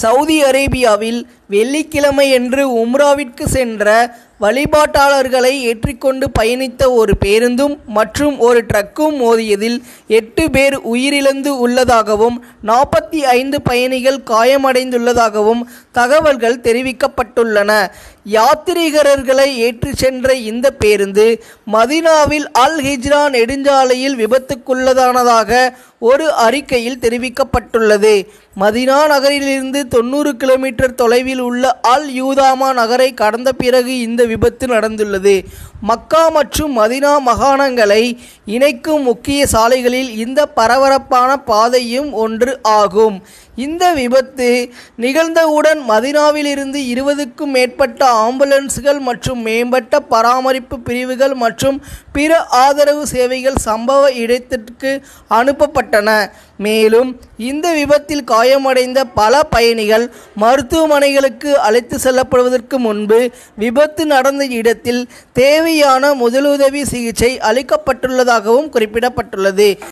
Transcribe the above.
Saudi அரேபியாவில் வெள்ளிக்கிழமையன்று உம்ராவிற்கு சென்ற வழிபாட்டாளர்களை ஏற்றிக்கொண்டு பயணித்த ஒரு பேருந்தும் மற்றும் ஒரு ட்ரக்கும் மோதியதில் எட்டு பேர் உயிரிழந்து உள்ளதாகவும் நாற்பத்தி ஐந்து பயணிகள் காயமடைந்துள்ளதாகவும் தகவல்கள் தெரிவிக்கப்பட்டுள்ளன யாத்ரீகர்களை ஏற்றிச் சென்ற இந்த பேருந்து மதினாவில் அல் ஹிஜ்ரா நெடுஞ்சாலையில் விபத்துக்குள்ளதானதாக ஒரு அறிக்கையில் தெரிவிக்கப்பட்டுள்ளது மதினா நகரிலிருந்து தொண்ணூறு கிலோமீட்டர் தொலைவில் உள்ள அல் யூதாமா நகரை கடந்த பிறகு இந்த விபத்து நடந்துள்ளது மக்கா மற்றும் மதினா மாகாணங்களை இணைக்கும் முக்கிய சாலைகளில் இந்த பரபரப்பான பாதையும் ஒன்று ஆகும் இந்த விபத்து நிகழ்ந்தவுடன் மதினாவிலிருந்து இருபதுக்கும் மேற்பட்ட ஆம்புலன்ஸ்கள் மற்றும் மேம்பட்ட பராமரிப்பு பிரிவுகள் மற்றும் பிற ஆதரவு சேவைகள் சம்பவ இடத்திற்கு அனுப்பப்பட்டன மேலும் இந்த விபத்தில் காயமடைந்த பல பயணிகள் மருத்துவமனைகளுக்கு அழைத்து செல்லப்படுவதற்கு முன்பு விபத்து நடந்த இடத்தில் தேவையான முதலுதவி சிகிச்சை அளிக்கப்பட்டுள்ளதாகவும் குறிப்பிடப்பட்டுள்ளது